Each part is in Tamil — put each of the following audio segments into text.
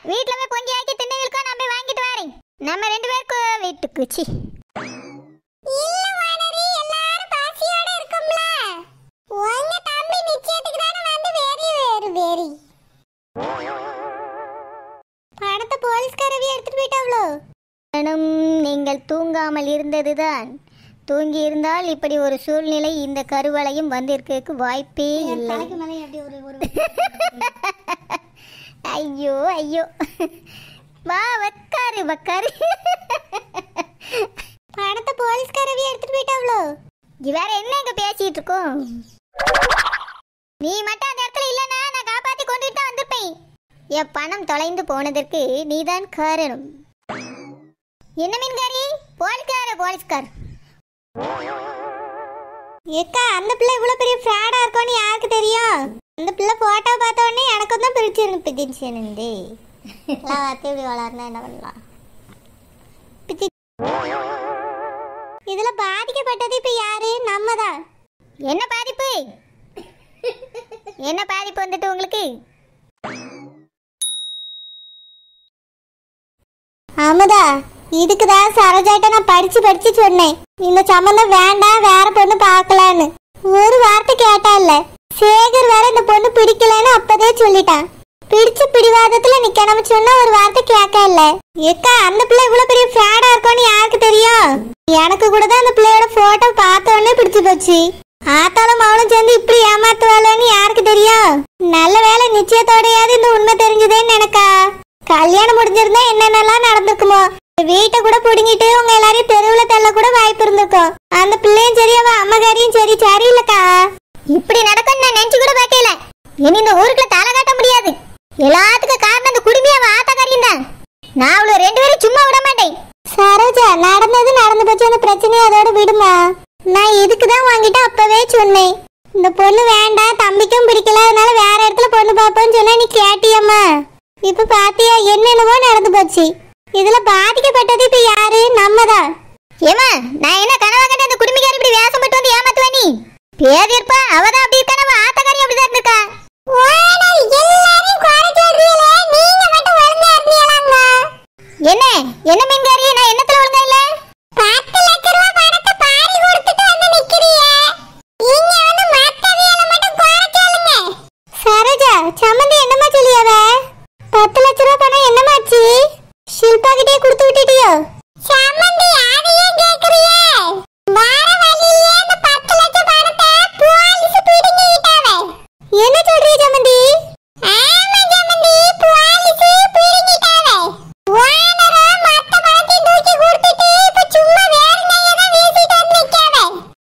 வீட்ல போய் பொங்கி ஆக்கி திண்ணைகளுக்கோ நான் போய் வாங்கிட்டு வரேன் நம்ம ரெண்டு பேருக்கு வீட்டுக்கு சி இல்ல வானரி எல்லாரும் பசியோட இருக்கும்ல உங்க தம்பி நிச்சயத்துக்கு தானே வந்து வேறி வேறு வேறி பணத்தை போலீஸ்காரவி எடுத்துட்டு போயிட்டாவளோ காரணம் நீங்கள் தூங்காமல் இருந்ததுதான் தூங்கி இருந்தால் இப்படி ஒரு சூழ்நிலை இந்த கருவளையும் வந்திருக்க வாய்ப்பே இல்லை மேலே அப்படி ஒரு ஒரு ஐயோ ஐயோ வா வக்காரு வக்காரு பணத்தை போலீஸ்காரவி எடுத்துட்டு போயிட்டாவளோ இது வேற என்ன இங்க பேசிட்டு இருக்கோம் நீ மட்டும் அந்த இடத்துல இல்லனா நான் காப்பாத்தி கொண்டுட்டு தான் வந்திருப்பேன் என் பணம் தொலைந்து போனதற்கு நீதான் காரணம் என்ன மீன்காரி போலீஸ்கார போலீஸ்கார் ஏக்கா அந்த பிள்ளை இவ்வளவு பெரிய ஃப்ராடா இருக்கும்னு யாருக்கு தெரியும் அந்த பிள்ளை போட்டோ பார்த்த உடனே எனக்கும் தான் பிரிச்சு பிடிச்சு என்னண்டு எல்லாம் வார்த்தை இப்படி வளர்னா என்ன பண்ணலாம் பிச்சி இதுல பாதிக்கப்பட்டது இப்ப யாரு நம்ம தான் என்ன பாதிப்பு என்ன பாதிப்பு வந்துட்டு உங்களுக்கு ஆமாதா இதுக்கு தான் சரோஜாட்ட நான் படிச்சு படிச்சு சொன்னேன் இந்த சம்மந்தம் வேண்டாம் வேற பொண்ணு பார்க்கலான்னு ஒரு வார்த்தை கேட்டா இல்ல சேகர் வேற இந்த பொண்ணு பிடிக்கலன்னு அப்பதே சொல்லிட்டான் பிடிச்ச பிடிவாதத்துல நிக்கணும் சொன்னா ஒரு வார்த்தை கேட்க இல்ல ஏக்கா அந்த பிள்ளை இவ்வளவு பெரிய ஃப்ராடா இருக்கும்னு யாருக்கு தெரியும் எனக்கு கூட தான் அந்த பிள்ளையோட போட்டோ பார்த்த உடனே பிடிச்சு போச்சு ஆத்தாலும் அவளும் சேர்ந்து இப்படி ஏமாத்துவாளன்னு யாருக்கு தெரியும் நல்ல வேலை நிச்சயத்தோடையாவது இந்த உண்மை தெரிஞ்சதேன்னு எனக்கா கல்யாணம் முடிஞ்சிருந்தா என்னென்னலாம் நடந்திருக்குமோ வீட்டை கூட புடுங்கிட்டு உங்க எல்லாரையும் தெருவுல தள்ள கூட வாய்ப்பு இருந்திருக்கும் அந்த பிள்ளையும் சரி அவ அம்மகாரியும் சரி சரியில்லக்கா இப்படி நடக்கும் நான் நினைச்சு கூட பார்க்கல இனி இந்த ஊருக்குள்ள தலை காட்ட முடியாது எல்லாத்துக்கும் காரணம் அந்த குடும்பி அவன் ஆத்தக்காரியும் தான் நான் அவளை ரெண்டு பேரும் சும்மா விட மாட்டேன் சரோஜா நடந்தது நடந்து போச்சு அந்த பிரச்சனையை அதோட விடுமா நான் இதுக்கு தான் வாங்கிட்டு அப்பவே சொன்னேன் இந்த பொண்ணு வேண்டாம் தம்பிக்கும் பிடிக்கல அதனால வேற இடத்துல பொண்ணு பார்ப்போம்னு சொன்னா நீ கேட்டியம்மா இப்ப பாத்தியா என்னென்னவோ நடந்து போச்சு இதுல பாதிக்கப்பட்டது இப்ப யாரு நம்ம தான் ஏமா நான் என்ன கனவா கண்ட அந்த குடும்பிக்காரி இப்படி வேஷம் போட்டு வந்து ஏமாத்துவா நீ பேர் இருப்பா அவதான் அப்படி இருக்கா நம்ம ஆத்தக்காரி அப்படிதான் இருந்திருக்கா என்ன என்ன மீன்காரி நான் என்னத்துல ஒழுங்கா இல்ல பத்து லட்ச ரூபாய் பணத்தை பாரி கொடுத்துட்டு வந்து நிக்கிறியே இங்க வந்து மத்தவியல மட்டும் குறை சொல்லுங்க சரோஜா சம்மந்தி என்னமா சொல்லியவ பத்து லட்ச ரூபாய் பணம் என்னமாச்சு ஷில்பா கிட்டே கொடுத்து விட்டுட்டியோ சம்மந்தி அது ஏன் கேக்குறியே வார வழியிலே இந்த பத்து லட்சம் பணத்தை போலீஸ் பிடிங்கி விட்டாவே என்ன சொல்றீங்க சம்மந்தி ஆமா சம்மந்தி போலீஸ் பிடிங்கிட்டாவே ஓனரா மத்த பணத்தையும் தூக்கி கொடுத்துட்டு இப்ப சும்மா வேற நையதான் வீசிட்டு வந்து நிக்காவே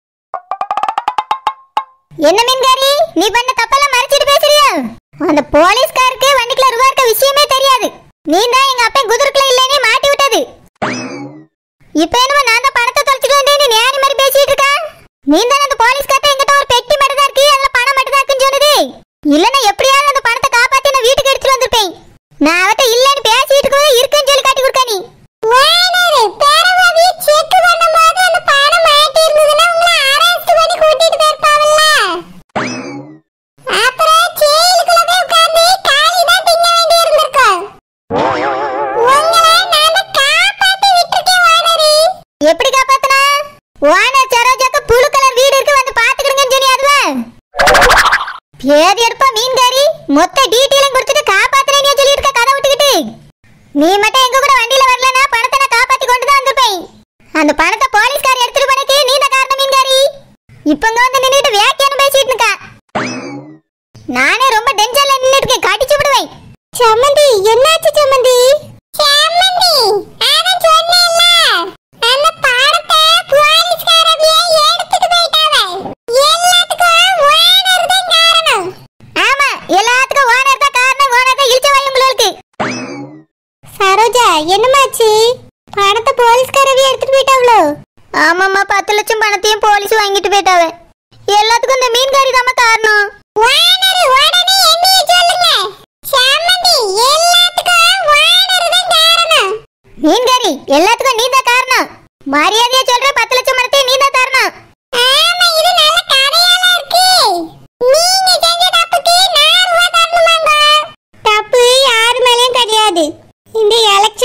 என்ன மீன்காரி நீ பண்ண தப்பெல்லாம் மறைச்சிட்டு பேசுறியா அந்த போலீஸ்காருக்கு வண்டிக்குள்ள ரூபா இருக்க விஷயமே தெரியாது நீ தான் எங்க அப்பன் குதிரைக்குள்ள இல்லைன்னு மாட்டி விட்டது இப்ப என்னமோ நான் தான் பணத்தை தொலைச்சிட்டு வந்தேன்னு நேரி மாதிரி பேசிட்டு இருக்கா நீ தான் அந்த போலீஸ்கார்ட்ட எங்கிட்ட ஒரு பெட்டி மட்டும் தான் இருக்கு அதுல பணம் மட்டும் தான் இருக்குன்னு சொன்னது இல்லன்னா எப்படியாவது அந்த பணத்தை காப்பாத்தி நான் வீட்டுக்கு எடுத்துட்டு வந்திருப்பேன் நான் அவட்ட இல்லன்னு பேசிட்டு இருக்கவே இருக்குன்னு சொல்லி காட்டி கொடுக்க நீ ஓனரு பேரவாதி செக் பண்ணும்போது அந்த பணம் மாட்டி இருந்ததுன்னா உங்களை அரெஸ்ட் பண்ணி கூட்டிட்டு போயிருப்பாவல்ல அப்புறம் ஜெயிலுக்குள்ள போய் உட்கார்ந்து காலி தான் திங்க வேண்டி இருந்திருக்கும் உங்களை நான் காப்பாத்தி விட்டுருக்கேன் ஓனரு எப்படி காப்பாத்தனா ஓனர் சரோஜாக்கு புழு கலர் வீடு இருக்கு வந்து பாத்துக்கிடுங்கன்னு சொல்லி அதுவா பேதி எடுப்பா மீன்காரி மொத்த டீட்டெயிலும் கொடுத்துட்டு காப்பாத்துறேன்னு சொல்லி இருக்க கதை விட்டுக்கிட்டு நீ மட்டும் எங்க கூட வண்டியில வரலனா பணத்தை நான் காப்பாத்தி கொண்டு தான் வந்திருப்பேன் அந்த பணத்தை போலீஸ்காரி எடுத்துட்டு போனக்கு நீ தான் காரணம் மீன்காரி இப்ப இங்க வந்து நின்னுட்டு வியாக்கியானம் பேசிட்டு இருக்கா நானே ரொம்ப டென்ஷன்ல நின்னுட்டு இருக்கேன் கடிச்சு விடுவேன் சம்மந்தி என்னாச்சு சம்மந்தி சம்மந்தி அதான் சொன்னேன்ல அந்த பணத்தை போலீஸ்காரவியே எடுத்துட்டு போயிட்டாவே எல்லாத்துக்கும் ஓனர் தான் காரணம் ஆமா எல்லாத்துக்கும் ஓனர் தான் காரணம் ஓனர் தான் இழுச்ச வாய் உங்களுக்கு சரோஜா என்னமாச்சு பணத்தை போலீஸ்காரவியே எடுத்துட்டு போயிட்டாவளோ ஆமாம்மா பத்து லட்சம் பணத்தையும் போலீஸ் வாங்கிட்டு போயிட்டாவே எல்லாத்துக்கும் இந்த மீன்காரி தாம காரணம் ஓனர் உடனே என்னைய சொல்லுங்க சம்மந்தி எல்லாத்துக்கும் ஓனர் தான் காரணம் மீன்காரி எல்லாத்துக்கும் நீ தான் காரணம் மரியாதையா சொல்ற பத்து லட்சம் பணத்தையும் நீ தான் காரணம் ஆமா இது நல்ல கதையால இருக்கு நீங்க செஞ்ச தப்புக்கு நான் ரூபா தரணுமாங்க தப்பு யாரு மேலயும் கிடையாது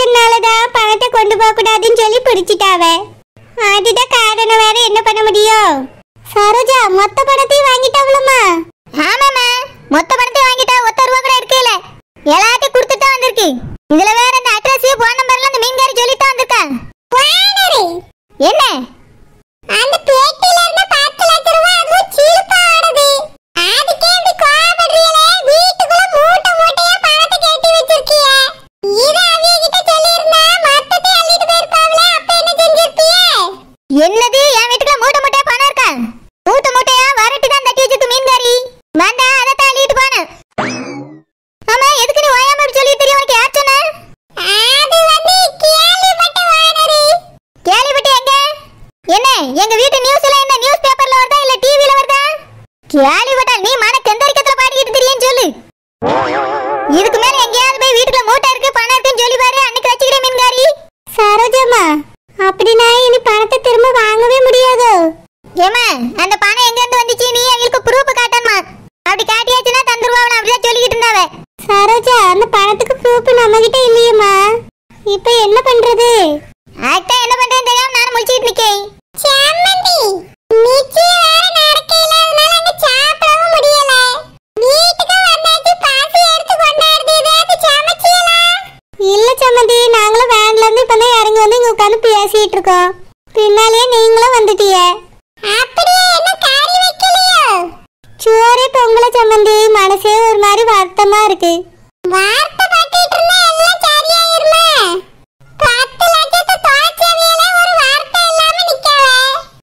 பிரச்சனைனாலதான் பணத்தை கொண்டு போக கூடாதுன்னு சொல்லி பிடிச்சிட்டாவ அதுதான் காரணம் வேற என்ன பண்ண முடியும் சரோஜா மொத்த பணத்தையும் வாங்கிட்டாவளம்மா ஆமாம்மா மொத்த பணத்தை வாங்கிட்டா ஒத்த ரூபா கூட இருக்கல எல்லாத்தையும் கொடுத்துட்டு தான் வந்திருக்கு இதுல வேற இந்த அட்ரஸ் போன் நம்பர்லாம் அந்த மீன்காரி சொல்லிட்டு தான் வந்திருக்கா என்ன அந்த பேட்டில இருந்த பத்து லட்ச ரூபாய் அதுவும் சீப்பா ஆடுது அதுக்கே இப்படி கோவப்படுறீங்களே வீட்டுக்குள்ள மூட்டை மூட்டையா பணத்தை கட்டி வச்சிருக்கிய இத அவிய கிட்ட சொல்லியிருந்தா மொத்தத்தை அள்ளிட்டு போயிருப்பாங்களே அப்ப என்ன செஞ்சிருப்பியே என்னது என் வீட்டுக்குள்ள மூட்டை மூட்டையா பணம் இருக்கா மூட்டை மூட்டையா வரட்டு தான் தட்டி வச்சிருக்கு மீன்காரி வேண்டா அதை தான் அள்ளிட்டு போனேன் ஆமா எதுக்கு நீ ஓயாம இப்படி சொல்லி தெரியும் உனக்கு யார் சொன்ன அது வந்து கேள்விப்பட்ட வானரி கேள்விப்பட்டு எங்க என்ன எங்க வீட்டு நியூஸ்ல என்ன நியூஸ் பேப்பர்ல வருதா இல்ல டிவில வருதா கேள்விப்பட்டால் நீ மன கெந்தரிக்கத்துல பாடிக்கிட்டு தெரியும் சொல்லு இதுக்கு மேல எங்கேயாவது போய் வீட்டுக்குள்ள மூட்டை இருக்கு பணம் இருக்குன்னு சொல்லி பாரு அன்னைக்கு வச்சுக்கிறேன் மீன்காரி சரோஜம்மா அப்படின்னா இனி பணத்தை திரும்ப வாங்கவே முடியாதோ ஏமா அந்த பணம் எங்க இருந்து வந்துச்சு நீ எங்களுக்கு ப்ரூஃப் காட்டணுமா அப்படி காட்டியாச்சுன்னா தந்துருவாங்க அப்படிதான் சொல்லிக்கிட்டு இருந்தாவ சரோஜா அந்த பணத்துக்கு ப்ரூஃப் நம்ம கிட்ட இல்லையேம்மா இப்போ என்ன பண்றது ஆக்டா என்ன பண்றேன்னு தெரியாம நானும் முழிச்சிட்டு நிக்கேன் சாமந்தி நிச்சயம் வேற நடக்கையில அதனால அங்க சாப்பிடவும் முடியல வீட்டுக்கு வந்தாச்சு பாசி எடுத்து கொண்டாடுது ஏதாவது சமைச்சியலா இல்ல சம்மந்தி நாங்களும் வேன்ல இருந்து இப்பதான் இறங்கி வந்து இங்க உட்கார்ந்து பேசிட்டு இருக்கோம் பின்னாலேயே நீங்களும் வந்துட்டீங்க அப்படியே என்ன கறி வைக்கலையோ சோறு பொங்கல சம்மந்தி மனசே ஒரு மாதிரி வருத்தமா இருக்கு வார்த்தைப்பட்டுட்டு இருந்தா எல்லாம் சரியாயிருமா பத்து லட்சத்தை தொலைச்சவியல ஒரு வார்த்தை இல்லாம நிக்கவே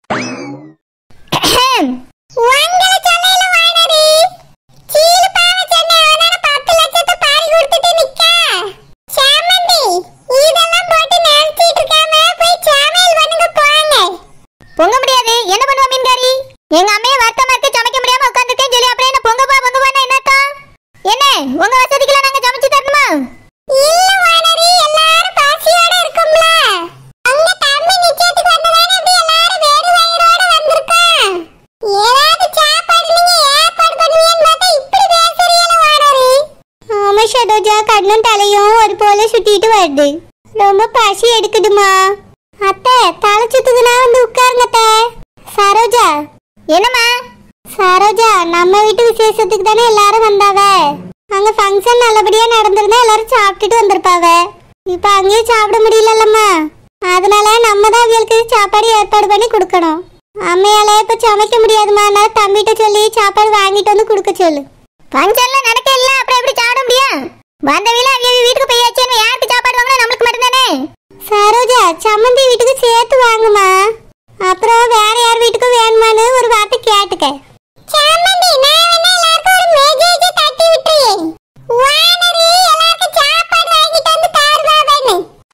உங்களை சொல்லையில வானதி சீலுப்பாவை சொன்ன அவனால பத்து லட்சத்தை பாரி கொடுத்துட்டு நிக்க சாமந்தி இதெல்லாம் போட்டு நினைச்சிட்டு இருக்காம போய் சமையல் பண்ணுங்க போங்க பொங்க முடியாது என்ன பண்ணுவா மீன்காரி எங்க அம்மையை வருத்தமா இருக்கு சமைக்க முடியாம உட்காந்துருக்கேன்னு சொல்லி அப்புறம் என்ன பொங்க போ பொங்க போனா என்ன அர்த்தம்? என்ன உங்க வசதிக்கெல்லாம் நாங்க சமைச்சு தரணுமா இல்ல வானதி எல்லாரும் பசியோட இருக்கும்ல அங்க தம்பி நிச்சயத்துக்கு வந்ததானே இப்படி எல்லாரும் வேறு வயிறோட வந்திருக்கோம் ஏதாவது சாப்பாடு நீங்க ஏற்பாடு பண்ணுவீங்கன்னு பார்த்தா இப்படி பேசுறீங்களா வானதி ஆமா ஷடோஜா கண்ணும் தலையும் ஒரு போல சுத்திட்டு வருது ரொம்ப பசி எடுக்குதுமா அத்தை தலை சுத்துதுன்னா வந்து உட்காருங்க அத்தை சரோஜா என்னம்மா சரோஜா நம்ம வீட்டு விசேஷத்துக்கு தானே எல்லாரும் வந்தாவ அங்க ஃபங்க்ஷன் நல்லபடியா நடந்திருந்தா எல்லாரும் சாப்பிட்டுட்டு வந்திருப்பாவ இப்ப அங்கேயே சாப்பிட முடியலல்லம்மா அதனால நம்ம தான் அவங்களுக்கு சாப்பாடு ஏற்பாடு பண்ணி கொடுக்கணும் அம்மையால இப்ப சமைக்க முடியாதுமா அதனால தம்பிகிட்ட சொல்லி சாப்பாடு வாங்கிட்டு வந்து கொடுக்க சொல்லு ஃபங்க்ஷன்ல நடக்க இல்ல அப்புறம் எப்படி சாப்பிட முடியும் வந்த வீல அவிய வீட்டுக்கு போயாச்சுன்னு யாருக்கு சாப்பாடு வாங்கினா நம்மளுக்கு மட்டும்தானே சரோஜா சம்மந்தி வீட்டுக்கு சேர்த்து வாங்குமா அப்புறம் வேற யார் வீட்டுக்கும் வேணுமான்னு ஒரு வார்த்தை கேட்டுக்க சம்மந்தி நான் வேணா எல்லாருக்கும் ஒரு மெசேஜ் தட்டி விட்டுறேன் வானரி எல்லாருக்கும் சாப்பாடு வாங்கிட்டு வந்து தாருவாவேன்னு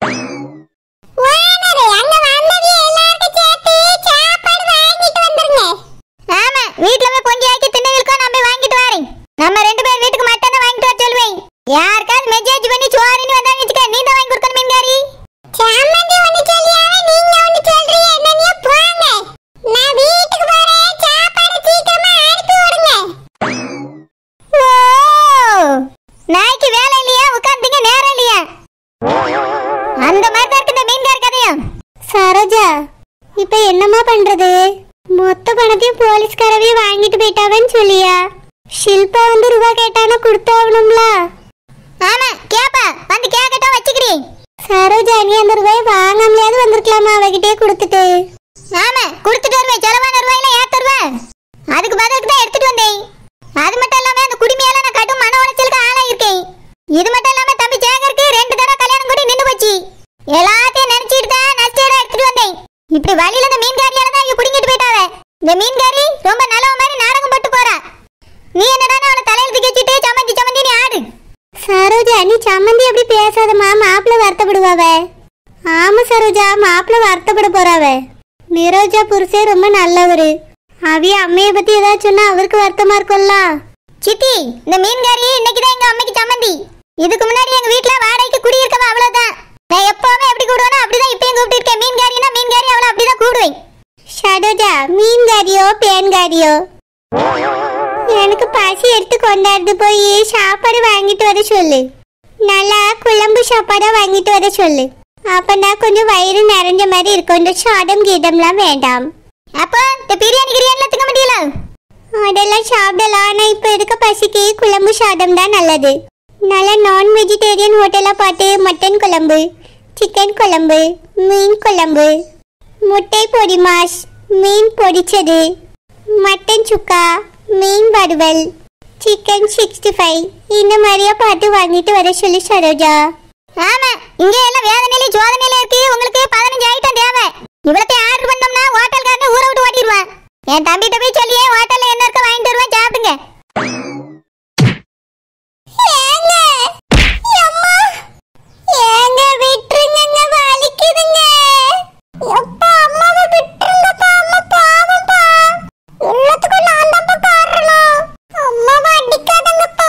வானரி அங்க வந்தவிய எல்லாருக்கும் சேர்த்து சாப்பாடு வாங்கிட்டு வந்துருங்க ஆமா வீட்ல போய் பொங்கி ஆக்கி தின்னவில்கோ நான் போய் வாங்கிட்டு வரேன் நம்ம ரெண்டு பேர் வீட்டுக்கு மட்டும் தான் வாங்கிட்டு வர சொல்லுவேன் யாருக்காவது மெசேஜ் பண்ணி சோறுன்னு வந்தாங்க வச்சுக்க நீ தான் வாங்கி கொடுக்கணும் மீன்காரி சம்மந்தி ஒண்ணு சொல்லியாவே நீங்க ஒண்ணு சொல்றீங்க என்னன்னு போங்க நான் வீட்டுக்கு போறேன் சாப்பாடு சீக்கிரமா அனுப்பி விடுங்க ஓ நாய்க்கு வேலை இல்லையா உட்கார்ந்தீங்க நேரம் இல்லையா அந்த மாதிரி தான் இருக்கு இந்த மீன்கார் கதையும் சரோஜா இப்ப என்னம்மா பண்றது மொத்த பணத்தையும் போலீஸ்காரவே வாங்கிட்டு போயிட்டாவன்னு சொல்லியா ஷில்பா வந்து ரூபா கேட்டானா கொடுத்தாகணும்ல ஆமா கேப்பா வந்து கேக்கட்டும் வச்சுக்கிறேன் சரோஜா நீ அந்த ரூபாயை வாங்காமலையாவது வந்திருக்கலாமா அவகிட்டே கொடுத்துட்டு ஆமா கொடுத்துட்டு வருவேன் செலவான ரூபாயில ஏத்த ரூபாய் அதுக்கு பதிலுக்கு தான் எடுத்துட்டு வந்தேன் அது மட்டும் இல்லாம அந்த குடிமையால நான் கடும் மன உளைச்சலுக்கு ஆளாயிருக்கேன் இது மட்டும் இல்லாம தம்பி சேகருக்கு ரெண்டு தடவை கல்யாணம் கூட நின்னு போச்சு எல்லாத்தையும் நினைச்சிட்டு தான் நஷ்டேடா எடுத்துட்டு வந்தேன் இப்படி வழியில இந்த மீன்காரியால தான் இங்க குடிங்கிட்டு போயிட்டாவ இந்த மீன்காரி ரொம்ப நல்லவ மாதிரி நாடகம் போட்டு போறா நீ என்னடானா அவளை தலையெழுத்து வச்சுட்டு சம்மந்தி சம்மந்தி நீ ஆடு சரோஜா நீ சம்மந்தி அப்படி பேசாதம்மா மாப்பிள்ள வருத்தப்படுவாவ ஆமா சரோஜா மாப்பிள்ள வருத்தப்பட போறாவ நிரோஜா புருஷே ரொம்ப நல்லவரு அவிய அம்மைய பத்தி ஏதாச்சும் சொன்னா அவருக்கு வருத்தமா இருக்கும்ல சித்தி இந்த மீன்காரி இன்னைக்கு தான் எங்க அம்மைக்கு சம்மந்தி இதுக்கு முன்னாடி எங்க வீட்ல வாடகைக்கு குடியிருக்கவ அவ்வளவுதான் நான் எப்பவுமே எப்படி கூடுவேனோ அப்படிதான் இப்பயும் கூப்பிட்டு இருக்கேன் மீன்காரினா மீன்காரி அவளை அப்படிதான் கூடுவேன் ஷடோஜா மீன்காரியோ பேன்காரியோ எனக்கு பசி எடுத்து கொண்டாடுது போய் சாப்பாடு வாங்கிட்டு வர சொல்லு நல்லா குழம்பு சாப்பாடா வாங்கிட்டு வர சொல்லு அப்பனா கொஞ்சம் வயிறு நிறைஞ்ச மாதிரி இருக்கும் இந்த சாதம் கீதம்லாம் வேண்டாம் அப்போ இந்த பிரியாணி கிரியாணிலாம் திங்க முடியல அதெல்லாம் சாப்பிடலாம் ஆனா இப்ப இருக்க பசிக்கு குழம்பு சாதம் தான் நல்லது நல்ல நான் வெஜிடேரியன் ஹோட்டலா பார்த்து மட்டன் குழம்பு சிக்கன் குழம்பு மீன் குழம்பு முட்டை பொடி மாஸ் மீன் பொடிச்சது மட்டன் சுக்கா மீன் வறுவல் சிக்கன் சிக்ஸ்டி ஃபைவ் இந்த மாதிரியா பார்த்து வாங்கிட்டு வர சொல்லி சரோஜா ஆமா இங்க எல்லாம் வேதனையில சோதனையில இருக்கு உங்களுக்கு பதினஞ்சு ஐட்டம் தேவை இவ்வளத்தை ஆர்டர் பண்ணோம்னா ஹோட்டல்காரனே ஊரை விட்டு ஓட்டிடுவான் என் தம்பிகிட்ட போய் சொல்லியே ஹோட்டல்ல என்ன இருக்க வாங்கிட்டு வருவேன் சாப்பிடுங்க ஏங்க அம்மா ஏங்க விட்டுருங்க வலிக்குதுங்க எப்பா அம்மாவை விட்டுருங்கப்பா அம்மா பாவம்ப்பா எல்லாத்துக்கும் நான் தான்ப்பா காரணம் அம்மாவை அடிக்காதங்கப்பா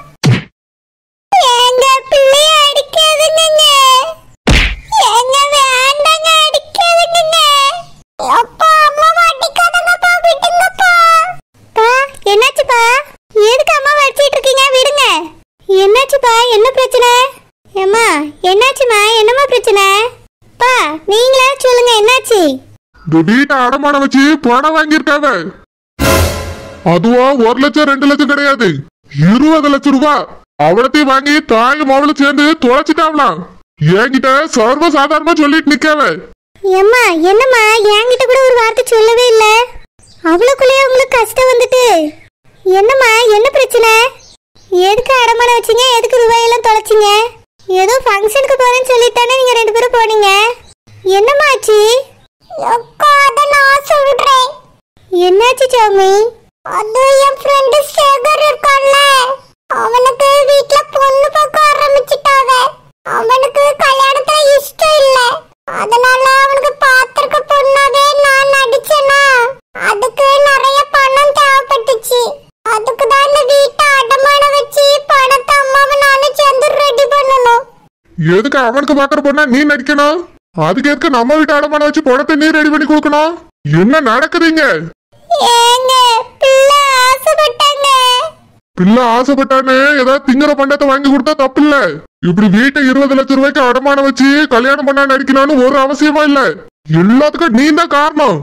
ஏங்க பிள்ளைய அடிக்காதுங்க ஏங்க வேண்டாங்க அடிக்காதுங்க அப்பா அம்மாவை அடிக்காதங்கப்பா விடுங்கப்பா பா என்னாச்சுப்பா எதுக்கு அம்மா வச்சிட்டு இருக்கீங்க விடுங்க என்னாச்சுப்பா என்ன பிரச்சனை ஏம்மா என்னாச்சுமா என்னம்மா பிரச்சனை பா நீங்களா சொல்லுங்க என்னாச்சு இந்த வீட்டை அடமானம் வச்சு பணம் வாங்கியிருக்காவ அதுவா ஒரு லட்சம் ரெண்டு லட்சம் கிடையாது இருபது லட்சம் ரூபாய் அவளத்தையும் வாங்கி தாயும் மவளும் சேர்ந்து தொலைச்சிட்டாவலாம் என்கிட்ட சர்வ சாதாரணமா சொல்லிட்டு நிக்காவ ஏம்மா என்னம்மா என்கிட்ட கூட ஒரு வார்த்தை சொல்லவே இல்ல அவ்வளோக்குள்ளேயே உங்களுக்கு கஷ்டம் வந்துட்டு என்னம்மா என்ன பிரச்சனை எதுக்கு அடமானம் வச்சீங்க எதுக்கு ரூபாயெல்லாம் தொலைச்சிங்க ஏதோ ஃபங்க்ஷனுக்கு போறேன்னு சொல்லிட்டானே நீங்க ரெண்டு பேரும் போனீங்க என்னம்மா ஆச்சு நான் சொல்றேன் என்னாச்சு சாமி அது என் ஃப்ரெண்ட் சேகர் இருக்கான்ல அவனுக்கு வீட்ல பொண்ணு பார்க்க ஆரம்பிச்சிட்டாங்க அவனுக்கு கல்யாணத்துல இஷ்டம் இல்ல அதனால அவனுக்கு பாத்திருக்க பொண்ணாவே நான் நடிச்சேனா அதுக்கு நிறைய பணம் தேவைப்பட்டுச்சு அதுக்கு தான் இந்த வீட்டை அடமானம் வச்சு பணத்தை அம்மாவும் நானும் சேர்ந்து ரெடி பண்ணணும் எதுக்கு அவனுக்கு பாக்குற பொண்ணா நீ நடிக்கணும் அதுக்கு எதுக்கு நம்ம வீட்டு அடமானம் வச்சு பணத்தை நீ ரெடி பண்ணி கொடுக்கணும் என்ன நடக்குதுங்க ஏங்க பிள்ளை ஆசைப்பட்டாங்க பிள்ளை ஆசைப்பட்டானே ஏதாவது திங்கிற பண்டத்தை வாங்கி கொடுத்தா தப்பு இல்ல இப்படி வீட்டை இருபது லட்சம் ரூபாய்க்கு அடமானம் வச்சு கல்யாணம் பண்ணா நடிக்கணும்னு ஒரு அவசியமா இல்ல எல்லாத்துக்கும் நீ தான் காரணம்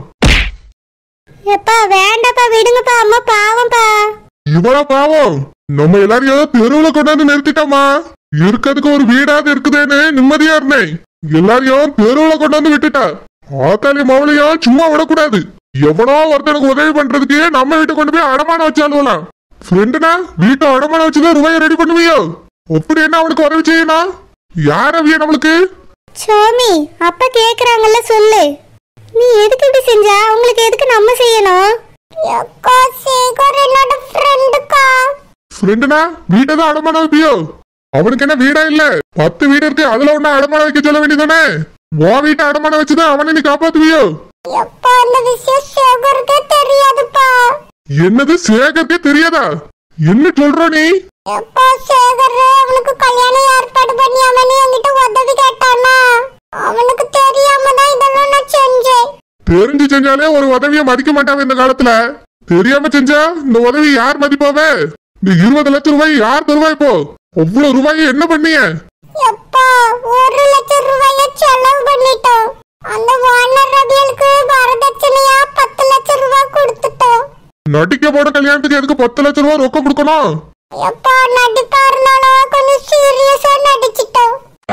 எப்பா வேண்டாப்பா விடுங்கப்பா அம்மா பாவம்ப்பா இவ்வளவு பாவம் நம்ம எல்லாரையும் தெருவுல கொண்டாந்து நிறுத்திட்டோமா இருக்கிறதுக்கு ஒரு வீடாவது இருக்குதேன்னு நிம்மதியா இருந்தேன் எல்லாரையும் தெருவுல கொண்டாந்து விட்டுட்டா ஆத்தாளி மாவளையும் சும்மா விடக்கூடாது எவனோ ஒருத்தனுக்கு உதவி பண்றதுக்கு நம்ம வீட்டை கொண்டு போய் அடமானம் வச்சாலுவலாம் ஃப்ரெண்டுனா வீட்டை அடமானம் வச்சுதான் ரூபாயை ரெடி பண்ணுவியோ அப்படி என்ன அவனுக்கு உதவி செய்யணும் யார் அவிய நம்மளுக்கு சாமி அப்பா கேக்குறாங்கல்ல சொல்லு நீ எதுக்கு இப்படி செஞ்சா உங்களுக்கு எதுக்கு நம்ம செய்யணும் அக்கா சேகர் என்னோட ஃப்ரெண்டுக்கா ஃப்ரெண்டுனா வீட்டை தான் அடமானம் வைப்பியோ அவனுக்கு என்ன வீடா இல்ல பத்து வீடு இருக்கு அதுல ஒண்ணு அடமானம் வைக்க சொல்ல வேண்டியதானே உன் வீட்டை அடமானம் வச்சுதான் அவனை நீ காப்பாத்துவியோ எப்பா அந்த விஷயம் சேகருக்கே தெரியாதுப்பா என்னது சேகருக்கே தெரியாதா என்ன சொல்ற நீ எப்பா சேகர் அவனுக்கு கல்யாணம் ஏற்பாடு பண்ணி அவனே என்கிட்ட உதவி கேட்டானா அவனுக்கு தெரியாம தான் இதெல்லாம் நான் செஞ்சேன் தெரிஞ்சு செஞ்சாலே ஒரு உதவியை மதிக்க மாட்டாங்க இந்த காலத்துல தெரியாம செஞ்சா இந்த உதவி யார் மதிப்பாவே இந்த இருபது லட்சம் ரூபாய் யார் தருவா இப்போ அவ்வளவு ரூபாய் என்ன பண்ணீங்க எப்பா ஒரு லட்சம் ரூபாய செலவு பண்ணிட்டோம் அந்த ஓனர் ரபியலுக்கு வரதட்சணையா பத்து லட்சம் ரூபாய் கொடுத்துட்டோம் நடிக்க போன கல்யாணத்துக்கு எதுக்கு பத்து லட்சம் ரூபாய் ரொக்கம் கொடுக்கணும் எப்பா நடிப்பா இருந்தாலும் கொஞ்சம் சீரியஸா நடிச்சிட்டோம்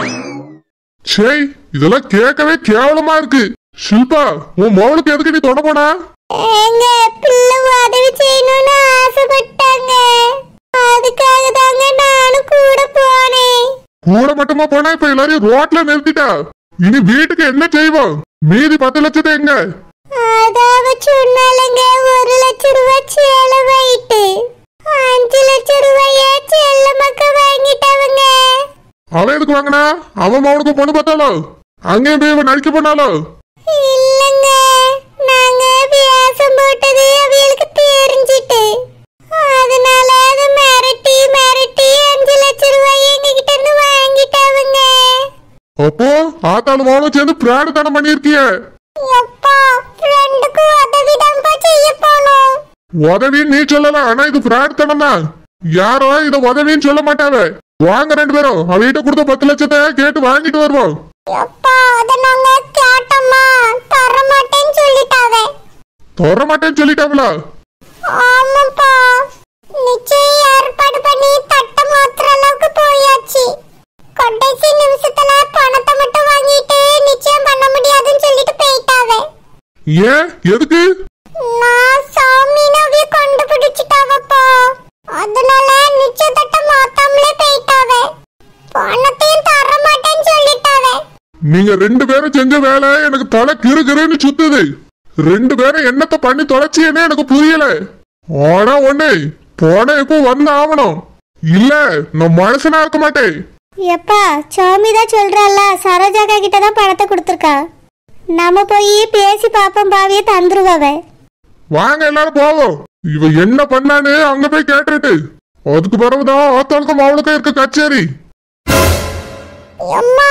சே இதெல்லாம் கேட்கவே கேவலமா இருக்கு ஷில்பா உன் மவளுக்கு எதுக்கு நீ தொட போனா எங்க பிள்ளை உதவி செய்யணும்னு ஆசைப்பட்டாங்க அதுக்காக தாங்க நானும் கூட போனேன் கூட மட்டுமா போனா இப்ப எல்லாரையும் ரோட்ல நிறுத்திட்டா இனி வீட்டுக்கு என்ன செய்வோம் மீதி பத்து லட்சத்தை எங்க அதாவ சொன்னாலங்க ஒரு லட்சம் ரூபாய் செலவாயிட்டு அஞ்சு லட்சம் ரூபாய செல்ல மக்க வாங்கிட்டவங்க அவன் எதுக்கு வாங்கினா அவன் மவனுக்கு பொண்ணு பார்த்தாலோ அங்கேயும் போய் இவன் நடிக்க போனாலோ இல்லங்க நாங்க வியாசம் போட்டது அவங்களுக்கு தெரிஞ்சிட்டு அதனால அது மிரட்டி மிரட்டி அஞ்சு லட்சம் ரூபாய் எங்க கிட்ட இருந்து வாங்கிட்டாவங்க அப்போ ஆத்தாலும் மவனும் சேர்ந்து பிராடுத்தனம் பண்ணிருக்கிய எப்பா ஃப்ரெண்டுக்கு உதவி தான்ப்பா செய்ய போனோம் உதவின்னு நீ சொல்லலாம் ஆனா இது பிராடுத்தனம் தான் யாரோ இத உதவின்னு சொல்ல மாட்டாவ வாங்க ரெண்டு பேரும் அவகிட்ட கொடுத்த பத்து லட்சத்தை கேட்டு வாங்கிட்டு வருவோம் எப்பா அத நாங்க கேட்டோம்மா தர மாட்டேன்னு சொல்லிட்டாவே தர மாட்டேன்னு சொல்லிட்டாங்களா ஆமாப்பா நிச்சயம் ஏற்பாடு பண்ணி தட்ட மாத்துற அளவுக்கு போயாச்சு கடைசி நிமிஷத்துல பணத்தை மட்டும் வாங்கிட்டு நிச்சயம் பண்ண முடியாதுன்னு சொல்லிட்டு போயிட்டாவே ஏன் எதுக்கு நான் சாமினவிய கண்டுபிடிச்சிட்டாவப்பா அதனால நிச்சயத்தட்ட மாத்தாமலே போயிட்டாவே பணத்தையும் தர மாட்டேன்னு சொல்லிட்டாவே நீங்க ரெண்டு பேரும் செஞ்ச வேலை எனக்கு தலை கிறு கிறுன்னு சுத்துது ரெண்டு பேரும் என்னத்த பண்ணி தொலைச்சியனே எனக்கு புரியல ஆனா ஒண்ணு போன இப்போ வந்து ஆகணும் இல்ல நான் மனுஷனா இருக்க மாட்டேன் எப்பா சாமி தான் சொல்றால சரோஜாக்கா கிட்ட தான் பணத்தை கொடுத்துருக்கா நம்ம போய் பேசி பாப்போம் பாவிய தந்துருவாவே வாங்க எல்லாரும் போவோம் இவ என்ன பண்ணான்னு அங்க போய் கேட்டுட்டு அதுக்கு பிறகுதான் ஆத்தாளுக்கும் அவளுக்கும் இருக்க கச்சேரி அம்மா